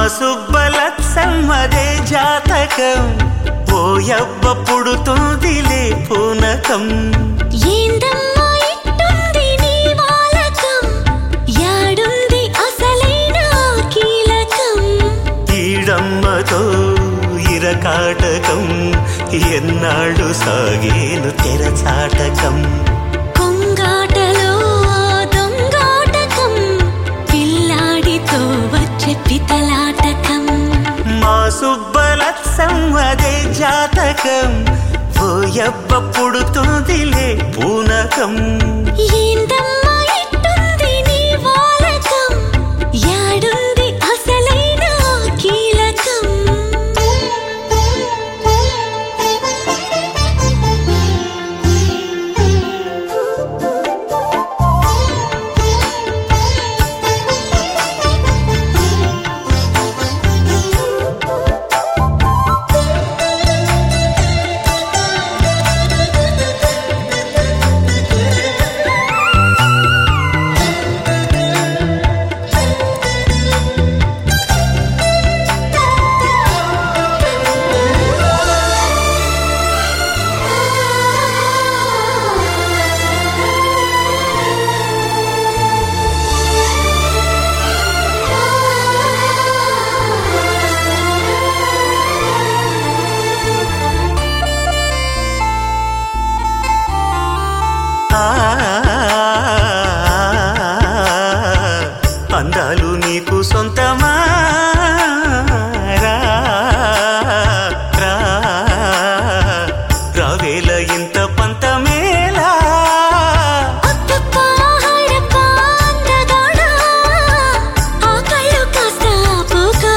సుబ్బలత్సమ్మదే జాతకం ఓయవ్వ పుడుతుందిలే పూనకం ఏందమ్మా ఇట్టుంది నీ వాలకం యాడుంది అసలైన కీలకం ఈడమ్మతో ఇరకాటకం ఎన్నాళ్ళు సాగేను తెరచాటకం కొంగాటలో దొంగాటకం పిల్లాడితో వచ్చే పితలాటకం మా సుబ్బలత్సమ్మదే జాతకం ఓయవ్వ పుడుతుందిలే పూనకం ఏందమ్మా ఇట్టుంది నీ వాలకం యాడుంది అసలైన కీలకం ఆ, అందాలు నీకు సొంతమా రా, రా, రావేల ఇంత పంతమేలా అప్పప్పా హరప్పా అందగాడా ఆ కళ్ళు కాస్త ఆపుగా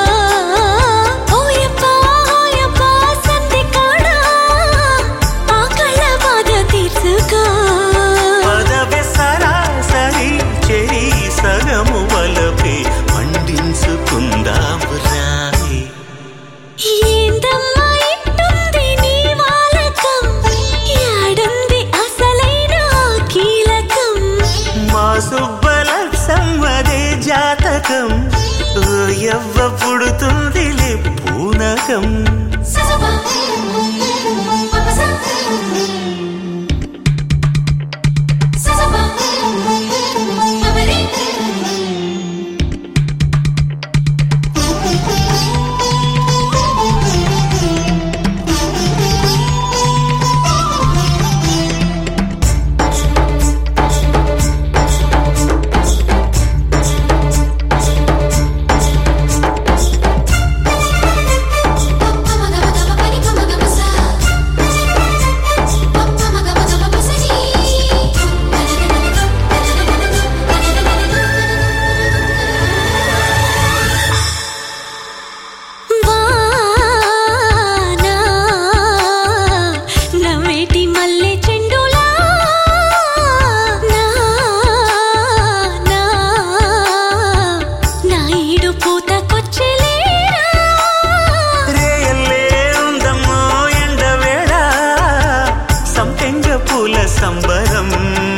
ఓయప్పా ఓయప్పా సంధికాడా ఆ కళ్ళ బాధ తీర్చుకో పదవె సరాసరి చెరి సగము వలపే పండించుకుందాము రాయి ఏందమ్మా ఇట్టుంది నీ వాలకం యాడుంది అసలైన కీలకం మా సుబ్బల సమ్మదే జాతకం ఎవ్వ పుడుతుందిలే పూనకం ససబా పపసా ససబా పపరి వానా నవ్వేటి మల్లె చెండులా నా నా నా ఈడు పూతకొచ్చెలేరా రేయల్లే ఉందమ్మో ఎండవేళ సంపెంగ పూల సంబరం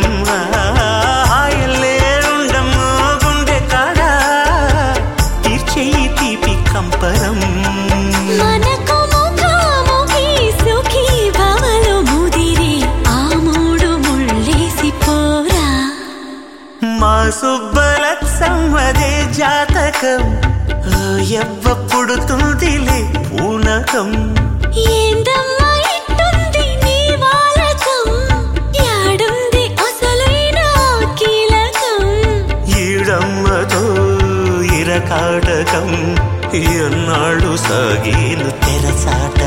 హాయల్లే ఉండమ్మో గుండె కాడ తీర్చేయి తీపి కంపరం మనకు ముఖాముఖి సుఖీ భవలు ముదిరి ఆ మూడు ముళ్ళేసి పోరా మా సుబ్బల సమ్మదే జాతకం ఎవ్వ పుడుతుందిలే పూనకం ఏందమ్మా ఇట్టుంది నీ వాలకం యాడుంది అసలైన కీలకం ఈడమ్మతో ఇరకాటకం ఎన్నాళ్ళు సాగేను తెరచాట